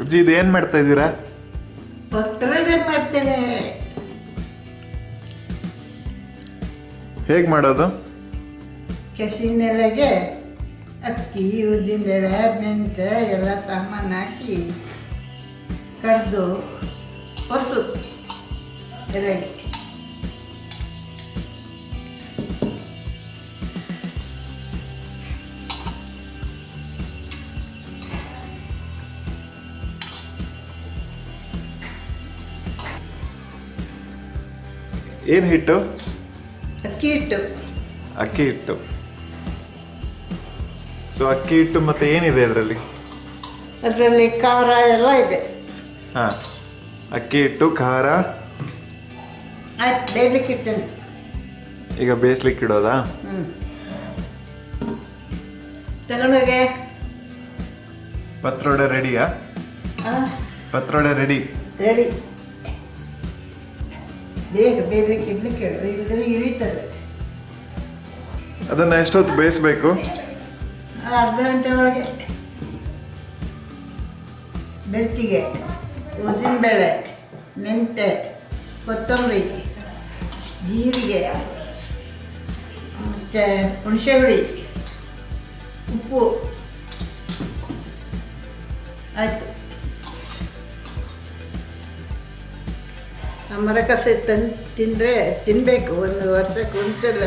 ಅಜ್ಜಿ ಇದು ಏನು ಮಾಡ್ತಾ ಇದ್ದೀರಾ ಒತ್ತಡನೆ ಮಾಡ್ತೇನೆ ಹೇಗೆ ಮಾಡೋದು ಕೆಸಿನೆಲೆಗೆ ಅಕ್ಕಿ ಉದ್ದಿನಬೇಳೆ ಮೆಂತ್ಯ ಎಲ್ಲ ಸಾಮಾನು ಹಾಕಿ ಕಡ್ದು ಒರೆಸು ಎಲೆಗೆ ಏನು ಹಿಟ್ಟು ಅಕ್ಕಿ ಹಿಟ್ಟು ಅಕ್ಕಿ ಹಿಟ್ಟು ಸೊ ಅಕ್ಕಿ ಹಿಟ್ಟು ಮತ್ತೆ ಏನಿದೆ ಅದರಲ್ಲಿ ಅದರಲ್ಲಿ ಖಾರ ಎಲ್ಲ ಇದೆ ಹಾಂ ಅಕ್ಕಿ ಹಿಟ್ಟು ಖಾರ ಆಯ್ತು ಬೇಯಲಿಕ್ಕೆ ಇಡ್ತೇನೆ ಈಗ ಬೇಯಿಸ್ಲಿಕ್ಕೆ ಇಡೋದಾ ಹ್ಞೂ ತಗೊಂಡೋಗೆ ಪತ್ರೊಡೆ ರೆಡಿಯಾ ಪತ್ರೊಡೆ ರೆಡಿ ರೆಡಿ ಬೇಗ ಬೇಯಲಿಕ್ಕೆ ಇಡ್ಲಿಕ್ಕೆ ಇಡು ಇಲ್ಲದ್ರೆ ಇಳಿತದೆ ಅದನ್ನು ಎಷ್ಟೊತ್ತು ಬೇಯಿಸ್ಬೇಕು ಅರ್ಧ ಗಂಟೆ ಒಳಗೆ ಬೆಳ್ತಿಗೆ ಉದ್ದಿನಬೇಳೆ ಮೆಂತೆ ಕೊತ್ತಂಬರಿ ಜೀರಿಗೆ ಮತ್ತು ಹುಣಸೆ ಹುಳಿ ಉಪ್ಪು ಆಯಿತು ಮರಕಸೆ ತಂದು ತಿಂದರೆ ತಿನ್ನಬೇಕು ಒಂದು ವರ್ಷಕ್ಕೆ ಒಂದ್ಸಲ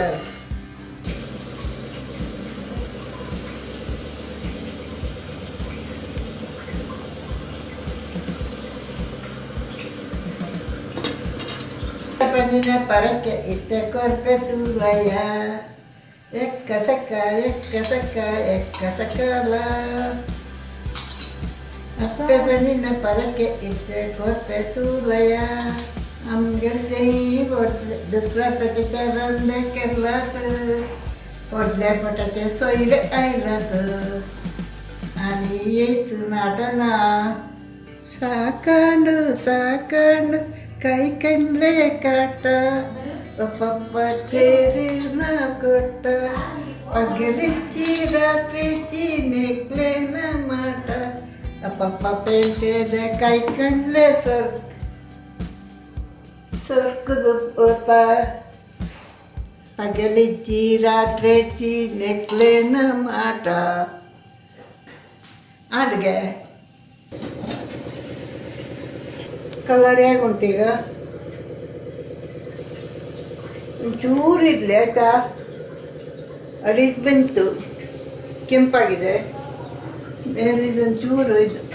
ಪನ್ನಿನ ಪರಕ್ಕೆ ಇತ್ತ ಕೊರ್ಪೆ ತೂಲಯ ಎಕ್ಕ ಸಕ್ಕ ಎಕ್ಕ ಸಕ್ಕ ಎಕ್ಕ ಸಕ್ಕಲ ಅಪ್ಪೆ ಪನ್ನಿನ ಪರಕ್ಕೆ ಇತ್ತ ಕೊರ್ಪೆ ತೂಲಯ ಅಮ್ಗೆಲ್ತೆ ಒಡ್ಲೆ ದುಕ್ರ ಪಟತೆ ರಂದೆ ಕೆರ್ಲಾತು ಒಡ್ಲೆ ಪಟತೆ ಸೊಯ್ರೆ ಐಲತು आणि येत नाटना ಸಾಕಂಡು ಸಾಕಂಡು ಕೈ ಕಂಡ್ಲೆ ಕಾಟ ಪಪ್ಪ ತೇರಿನ ಕೊಟ್ಟ ಪಗಲಿಚ್ಚಿ ರಾತ್ರಿಚ್ಚಿ ನೆಕ್ಲೆನ ಮಾಟ ಪಪ್ಪ ಪೇಂಟೆದ ಕೈ ಕಂಡ್ಲೆ ಸ್ವರ್ಗ ಸ್ವರ್ಗದ ಪೋತ ಪಗಲಿಚ್ಚಿ ರಾತ್ರಿಚ್ಚಿ ನೆಕ್ಲೆನ ಮಾಟ ಅಡುಗೆ ಕಲರ್ ಹೇಗೆ ಉಂಟೀಗ ಒಂಚೂರು ಇರಲಿ ಆಯಿತಾ ಅಡಿದು ಬಂತು ಕೆಂಪಾಗಿದೆ ಮೇಲೆ ಇದೊಂಚೂರು ಇದು